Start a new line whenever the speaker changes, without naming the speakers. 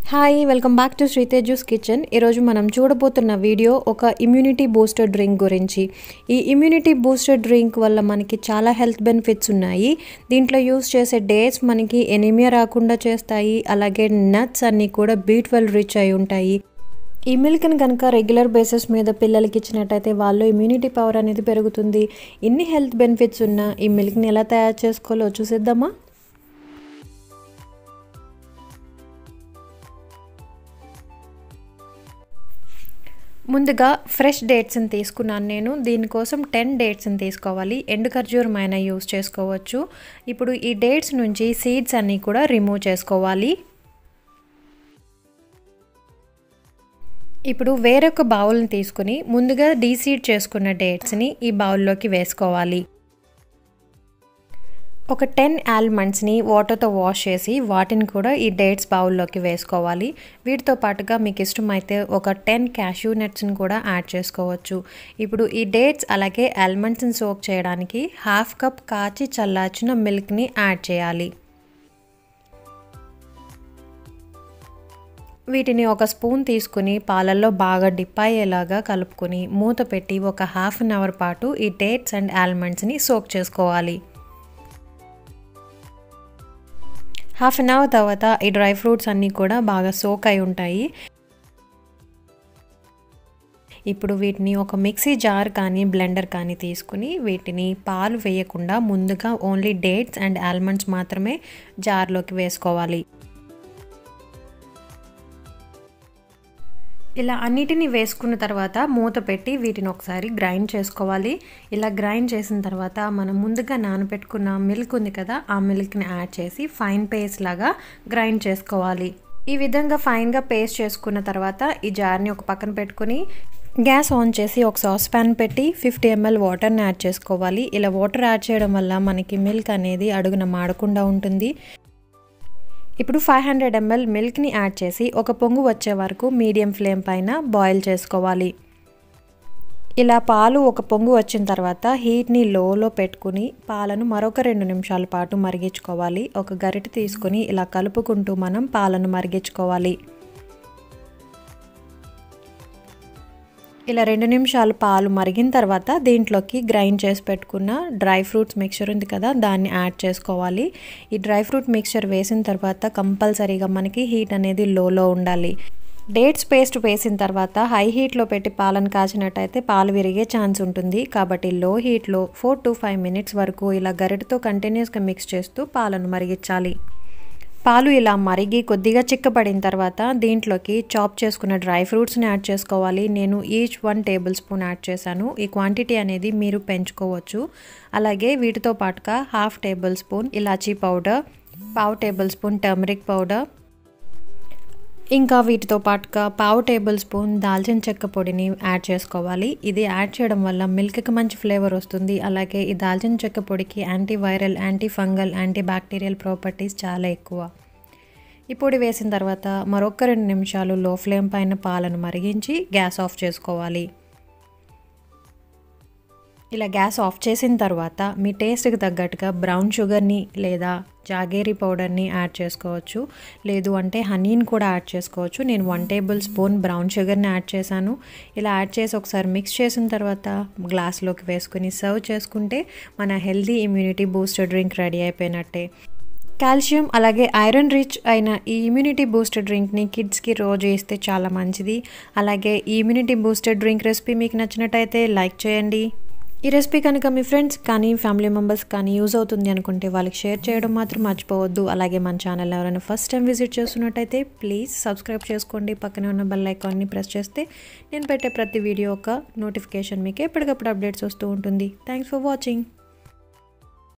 hi welcome back to Sriteju's kitchen ఈరోజు మనం చూడబోతున్న వీడియో ఒక ఇమ్యూనిటీ బూస్టర్ డ్రింక్ గురించి ఈ ఇమ్యూనిటీ బూస్టర్ డ్రింక్ వల్ల మనకి చాలా హెల్త్ బెనిఫిట్స్ ఉన్నాయి దీంట్లో యూస్ చేసే డేట్స్ మనకి ఎనీమియా రాకుండా చేస్తాయి అలాగే నట్స్ అన్నీ కూడా బీ ట్వెల్వ్ రిచ్ అయి ఉంటాయి ఈ మిల్క్ని కనుక రెగ్యులర్ బేసిస్ మీద పిల్లలకి ఇచ్చినట్టయితే వాళ్ళు ఇమ్యూనిటీ పవర్ అనేది పెరుగుతుంది ఇన్ని హెల్త్ బెనిఫిట్స్ ఉన్న ఈ మిల్క్ని ఎలా తయారు చేసుకోవాలో చూసేద్దామా ముందుగా ఫ్రెష్ డేట్స్ని తీసుకున్నాను నేను దీనికోసం టెన్ డేట్స్ని తీసుకోవాలి ఎండు ఖర్జూరమైన యూస్ చేసుకోవచ్చు ఇప్పుడు ఈ డేట్స్ నుంచి సీడ్స్ అన్నీ కూడా రిమూవ్ చేసుకోవాలి ఇప్పుడు వేరొక బౌల్ని తీసుకుని ముందుగా డీసీడ్ చేసుకున్న డేట్స్ని ఈ బౌల్లోకి వేసుకోవాలి ఒక టెన్ ఆల్మండ్స్ని వాటర్తో వాష్ చేసి వాటిని కూడా ఈ డేట్స్ బౌల్లోకి వేసుకోవాలి వీటితో పాటుగా మీకు ఇష్టమైతే ఒక టెన్ క్యాష్యూ నట్స్ని కూడా యాడ్ చేసుకోవచ్చు ఇప్పుడు ఈ డేట్స్ అలాగే ఆల్మండ్స్ని సోక్ చేయడానికి హాఫ్ కప్ కాచి చల్లార్చిన మిల్క్ని యాడ్ చేయాలి వీటిని ఒక స్పూన్ తీసుకుని పాలల్లో బాగా డిప్ అయ్యేలాగా కలుపుకొని మూత పెట్టి ఒక హాఫ్ అన్ అవర్ పాటు ఈ డేట్స్ అండ్ ఆల్మండ్స్ని సోక్ చేసుకోవాలి హాఫ్ అన్ అవర్ తర్వాత ఈ డ్రై ఫ్రూట్స్ అన్నీ కూడా బాగా సోక్ అయి ఉంటాయి ఇప్పుడు వీటిని ఒక మిక్సీ జార్ కానీ బ్లెండర్ కానీ తీసుకుని వీటిని పాలు వేయకుండా ముందుగా ఓన్లీ డేట్స్ అండ్ ఆల్మండ్స్ మాత్రమే జార్లోకి వేసుకోవాలి ఇలా అన్నిటిని వేసుకున్న తర్వాత మూత పెట్టి వీటిని ఒకసారి గ్రైండ్ చేసుకోవాలి ఇలా గ్రైండ్ చేసిన తర్వాత మనం ముందుగా నానబెట్టుకున్న మిల్క్ ఉంది కదా ఆ మిల్క్ని యాడ్ చేసి ఫైన్ పేస్ట్ లాగా గ్రైండ్ చేసుకోవాలి ఈ విధంగా ఫైన్గా పేస్ట్ చేసుకున్న తర్వాత ఈ జార్ని ఒక పక్కన పెట్టుకుని గ్యాస్ ఆన్ చేసి ఒక సాస్ ప్యాన్ పెట్టి ఫిఫ్టీ ఎంఎల్ వాటర్ని యాడ్ చేసుకోవాలి ఇలా వాటర్ యాడ్ చేయడం వల్ల మనకి మిల్క్ అనేది అడుగున మాడకుండా ఉంటుంది ఇప్పుడు ఫైవ్ హండ్రెడ్ ఎంఎల్ మిల్క్ని యాడ్ చేసి ఒక పొంగు వచ్చే వరకు మీడియం ఫ్లేమ్ పైన బాయిల్ చేసుకోవాలి ఇలా పాలు ఒక పొంగు వచ్చిన తర్వాత హీట్ని లోలో పెట్టుకుని పాలను మరొక రెండు నిమిషాల పాటు మరిగించుకోవాలి ఒక గరిటె తీసుకుని ఇలా కలుపుకుంటూ మనం పాలను మరిగించుకోవాలి ఇలా రెండు నిమిషాలు పాలు మరిగిన తర్వాత దీంట్లోకి గ్రైండ్ చేసి పెట్టుకున్న డ్రై ఫ్రూట్స్ మిక్చర్ ఉంది కదా దాన్ని యాడ్ చేసుకోవాలి ఈ డ్రై ఫ్రూట్ మిక్చర్ వేసిన తర్వాత కంపల్సరీగా మనకి హీట్ అనేది లోలో ఉండాలి డేట్స్ పేస్ట్ వేసిన తర్వాత హై హీట్లో పెట్టి పాలను కాచినట్టయితే పాలు విరిగే ఛాన్స్ ఉంటుంది కాబట్టి లో హీట్లో ఫోర్ టు ఫైవ్ మినిట్స్ వరకు ఇలా గరిటతో కంటిన్యూస్గా మిక్స్ చేస్తూ పాలను మరిగించాలి పాలు ఇలా మరిగి కొద్దిగా చిక్కబడిన తర్వాత దీంట్లోకి చాప్ చేసుకున్న డ్రై ఫ్రూట్స్ని యాడ్ చేసుకోవాలి నేను each one tablespoon add చేశాను ఈ క్వాంటిటీ అనేది మీరు పెంచుకోవచ్చు అలాగే వీటితో పాటుగా హాఫ్ టేబుల్ స్పూన్ ఇలాచీ పౌడర్ పావు టేబుల్ స్పూన్ టర్మరిక్ పౌడర్ ఇంకా వీటితో పాటుగా పావు టేబుల్ స్పూన్ దాల్చిన చెక్క పొడిని యాడ్ చేసుకోవాలి ఇది యాడ్ చేయడం వల్ల మిల్క్కి మంచి ఫ్లేవర్ వస్తుంది అలాగే ఈ దాల్చిన చెక్క పొడికి anti viral anti fungal anti bacterial properties చాలా ఎక్కువ ఈ పొడి వేసిన తర్వాత మరొక రెండు నిమిషాలు లో ఫ్లేమ్ పైన పాలను మరిగించి గ్యాస్ ఆఫ్ చేసుకోవాలి ఇలా గ్యాస్ ఆఫ్ చేసిన తర్వాత మీ టేస్ట్కి తగ్గట్టుగా బ్రౌన్ షుగర్ని లేదా జాగేరీ పౌడర్ని యాడ్ చేసుకోవచ్చు లేదు అంటే హనీని కూడా యాడ్ చేసుకోవచ్చు నేను వన్ టేబుల్ స్పూన్ బ్రౌన్ షుగర్ని యాడ్ చేశాను ఇలా యాడ్ చేసి ఒకసారి మిక్స్ చేసిన తర్వాత గ్లాస్లోకి వేసుకుని సర్వ్ చేసుకుంటే మన healthy immunity booster drink ready అయిపోయినట్టే కాల్షియం అలాగే ఐరన్ రిచ్ అయిన ఈ ఇమ్యూనిటీ బూస్టర్ డ్రింక్ని కిడ్స్కి రోజు ఇస్తే చాలా మంచిది అలాగే ఈ ఇమ్యూనిటీ బూస్టర్ డ్రింక్ రెసిపీ మీకు నచ్చినట్టయితే లైక్ చేయండి ఈ రెసిపీ కనుక మీ ఫ్రెండ్స్ కానీ ఫ్యామిలీ మెంబర్స్ కానీ యూజ్ అవుతుంది అనుకుంటే వాళ్ళకి షేర్ చేయడం మాత్రం మర్చిపోవద్దు అలాగే మన ఛానల్ ఎవరైనా ఫస్ట్ టైం విజిట్ చేస్తున్నట్టయితే ప్లీజ్ సబ్స్క్రైబ్ చేసుకోండి పక్కనే ఉన్న బెల్ ఐకాన్ని ప్రెస్ చేస్తే నేను పెట్టే ప్రతి వీడియో ఒక నోటిఫికేషన్ మీకు ఎప్పటికప్పుడు అప్డేట్స్ వస్తూ ఉంటుంది థ్యాంక్స్ ఫర్ వాచింగ్